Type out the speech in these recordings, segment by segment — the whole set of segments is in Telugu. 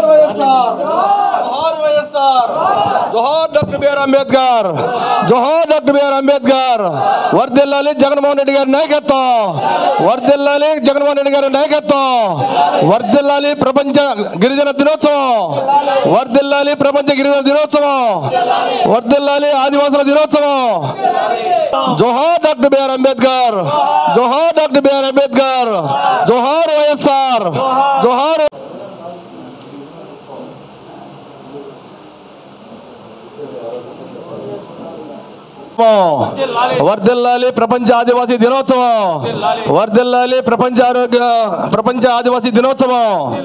జోహార్ వైఎస్ఆర్ జోహార్ డాక్టర్ బిఆర్ అంబేద్కర్ జోహార్ డాక్టర్ బిఆర్ అంబేద్కర్ వర్దిల్లాలి జగన్మోహన్ రెడ్డి గారి నాయకత్వం వర్దిల్లాలి జగన్మోహన్ రెడ్డి గారి నాయకత్వం వర్దిల్లాలి ప్రపంచ గిరిజన దినోత్సవం వర్దిల్లాలి ప్రపంచ గిరిజన దినోత్సవం వర్దిల్లాలి ఆదివాసుల దినోత్సవం జోహార్ డాక్టర్ బిఆర్ అంబేద్కర్ జోహార్ డాక్టర్ బిఆర్ అంబేద్కర్ జోహార్ వైఎస్ఆర్ జోహార్ వర్ధిల్లాలి ప్రపంచ ఆదివాసీ దినోత్సవం వర్ధిల్లాలి ప్రపంచ ఆరోగ్య ప్రపంచ ఆదివాసీ దినోత్సవం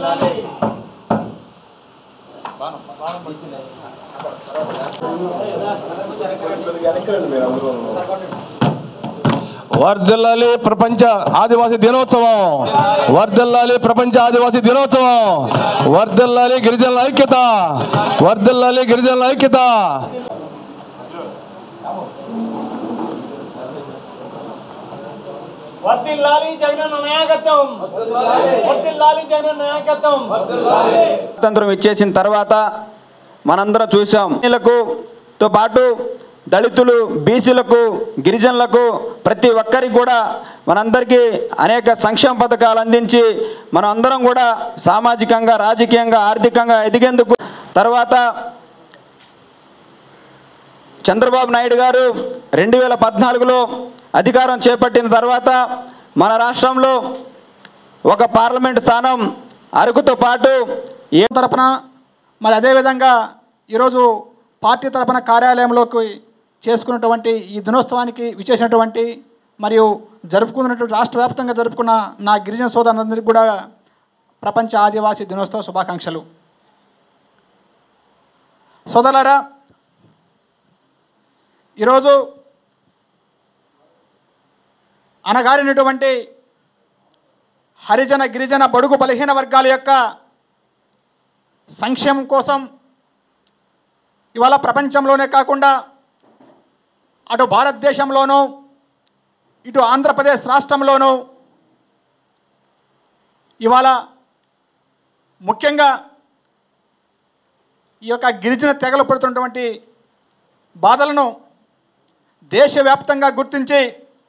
వర్ధిల్లాలి ప్రపంచ ఆదివాసీ దినోత్సవం వర్ధిల్లాలి ప్రపంచ ఆదివాసీ దినోత్సవం వర్ధిల్లాలి గిరిజనుల ఐక్యత వర్ధిల్లాలి గిరిజనుల ఐక్యత వర్దిల్లాలి జగన్ నాయకత్వం వర్దిల్లాలి జగన్ నాయకత్వం స్వాతంత్రం ఇచ్చేసిన తర్వాత మనందరం చూసాం వీళ్ళకు తో పాటు దళితులు బీసీలకు గిరిజనులకు ప్రతి ఒక్కరికి కూడా మనందరికీ అనేక సంక్షేమ పథకాలు అందించి మనం అందరం కూడా సామాజికంగా రాజకీయంగా ఆర్థికంగా ఎదిగేందుకు తర్వాత చంద్రబాబు నాయుడు గారు రెండు వేల పద్నాలుగులో అధికారం చేపట్టిన తర్వాత మన రాష్ట్రంలో ఒక పార్లమెంట్ స్థానం అరకుతో పాటు ఏ తరపున మరి అదేవిధంగా ఈరోజు పార్టీ తరపున కార్యాలయంలోకి చేసుకున్నటువంటి ఈ దినోత్సవానికి విచ్చేసినటువంటి మరియు జరుపుకున్నటువంటి రాష్ట్ర వ్యాప్తంగా జరుపుకున్న నా గిరిజన సోదరులందరికీ కూడా ప్రపంచ ఆదివాసీ దినోత్సవ శుభాకాంక్షలు సోదరులారా ఈరోజు అనగారినటువంటి హరిజన గిరిజన బడుగు బలహీన వర్గాల యొక్క సంక్షేమం కోసం ఇవాళ ప్రపంచంలోనే కాకుండా అటు భారతదేశంలోనూ ఇటు ఆంధ్రప్రదేశ్ రాష్ట్రంలోనూ ఇవాళ ముఖ్యంగా ఈ యొక్క గిరిజన తెగలు పడుతున్నటువంటి బాధలను దేశవ్యాప్తంగా గుర్తించి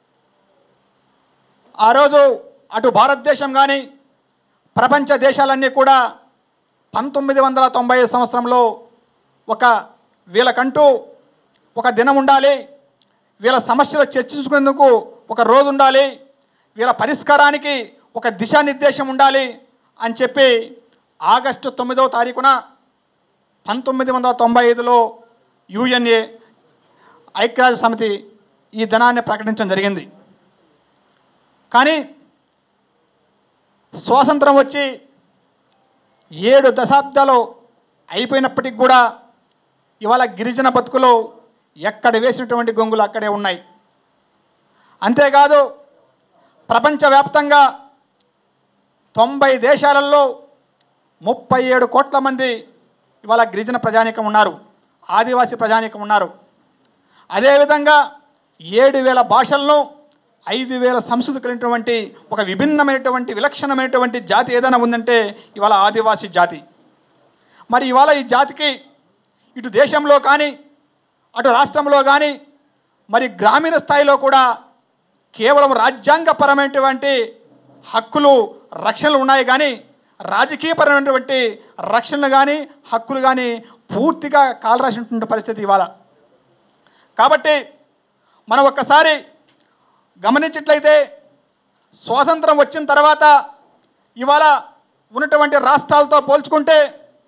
ఆ రోజు అటు భారతదేశం కానీ ప్రపంచ దేశాలన్నీ కూడా పంతొమ్మిది వందల తొంభై ఐదు సంవత్సరంలో ఒక వీళ్ళకంటూ ఒక దినం ఉండాలి వీళ్ళ సమస్యలు చర్చించుకునేందుకు ఒక రోజు ఉండాలి వీళ్ళ పరిష్కారానికి ఒక దిశానిర్దేశం ఉండాలి అని చెప్పి ఆగస్టు తొమ్మిదవ తారీఖున పంతొమ్మిది వందల తొంభై ఐదులో యుఎన్ఏ ఐక్యరాజ్య సమితి ఈ దినాన్ని ప్రకటించడం జరిగింది కానీ స్వాతంత్రం వచ్చి ఏడు దశాబ్దాలు అయిపోయినప్పటికి కూడా ఇవాళ గిరిజన బతుకులు ఎక్కడ వేసినటువంటి గొంగులు అక్కడే ఉన్నాయి అంతేకాదు ప్రపంచవ్యాప్తంగా తొంభై దేశాలలో ముప్పై ఏడు కోట్ల మంది ఇవాళ గిరిజన ప్రజానీకం ఉన్నారు ఆదివాసీ ప్రజానీకం ఉన్నారు అదేవిధంగా ఏడు వేల భాషలను ఐదు వేల సంస్కృతి కలిగినటువంటి ఒక విభిన్నమైనటువంటి విలక్షణమైనటువంటి జాతి ఏదైనా ఉందంటే ఇవాళ ఆదివాసీ జాతి మరి ఇవాళ ఈ జాతికి ఇటు దేశంలో కానీ అటు రాష్ట్రంలో కానీ మరి గ్రామీణ స్థాయిలో కూడా కేవలం రాజ్యాంగపరమైనటువంటి హక్కులు రక్షణలు ఉన్నాయి కానీ రాజకీయపరమైనటువంటి రక్షణలు కానీ హక్కులు కానీ పూర్తిగా కాలరాసినటువంటి పరిస్థితి ఇవాళ కాబట్టి మనం ఒక్కసారి గమనించినట్లయితే స్వాతంత్రం వచ్చిన తర్వాత ఇవాళ ఉన్నటువంటి రాష్ట్రాలతో పోల్చుకుంటే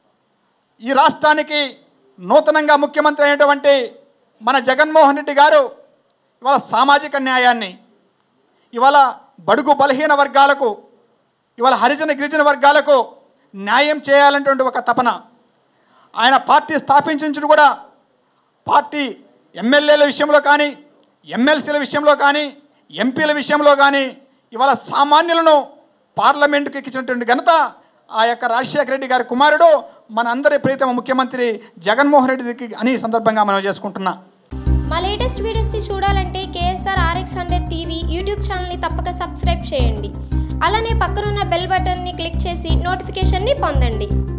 ఈ రాష్ట్రానికి నూతనంగా ముఖ్యమంత్రి అయినటువంటి మన జగన్మోహన్ రెడ్డి గారు ఇవాళ సామాజిక న్యాయాన్ని ఇవాళ బడుగు బలహీన వర్గాలకు ఇవాళ హరిజన గిరిజన వర్గాలకు న్యాయం చేయాలనేటువంటి ఒక తపన ఆయన పార్టీ స్థాపించిన కూడా పార్టీ ఎమ్మెల్యేల విషయంలో కానీ ఎమ్మెల్సీల విషయంలో కానీ ఎంపీల విషయంలో కానీ ఇవాళ సామాన్యులను పార్లమెంటుకి ఎక్కించినటువంటి ఘనత ఆ యొక్క రాజశేఖర రెడ్డి గారి కుమారుడు మన అందరి ప్రీతమ ముఖ్యమంత్రి జగన్మోహన్ రెడ్డికి అని ఈ సందర్భంగా మనం చేసుకుంటున్నా మా లేటెస్ట్ వీడియోస్ని చూడాలంటే KSR RX hundred TV YouTube ఛానల్ని తప్పక సబ్స్క్రైబ్ చేయండి అలానే పక్కనున్న బెల్ బటన్ని క్లిక్ చేసి నోటిఫికేషన్ని పొందండి